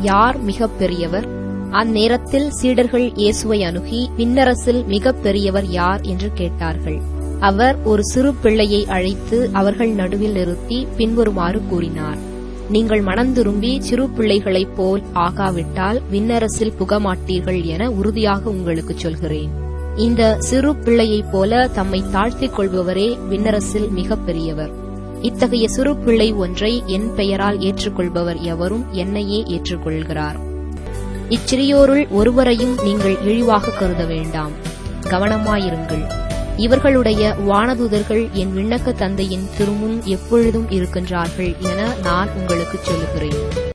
யார் மிகப் பெரியவர் அந்நேரத்தில் சீடர்கள் இயேசுவை அணுகி விண்ணரசில் மிகப் பெரியவர் யார் என்று கேட்டார்கள் அவர் ஒரு சிறு பிள்ளையை அழைத்து அவர்கள் நடுவில் நிறுத்தி பின்வருமாறு கூறினார் நீங்கள் மனம் திரும்பி சிறு பிள்ளைகளைப் போல் ஆகாவிட்டால் விண்ணரசில் புகமாட்டீர்கள் என உறுதியாக உங்களுக்குச் சொல்கிறேன் இந்த சிறு பிள்ளையைப் போல தம்மை தாழ்த்திக் கொள்பவரே விண்ணரசில் மிகப் பெரியவர் இத்தகைய சிறு பிள்ளை ஒன்றை என் பெயரால் ஏற்றுக்கொள்பவர் எவரும் என்னையே ஏற்றுக்கொள்கிறார் இச்சிறியோருள் ஒருவரையும் நீங்கள் இழிவாக கருத வேண்டாம் கவனமாயிருங்கள் இவர்களுடைய வானதூதர்கள் என் விண்ணக்க தந்தையின் திருமுன் எப்பொழுதும் இருக்கின்றார்கள் என நான் உங்களுக்குச் சொல்லுகிறேன்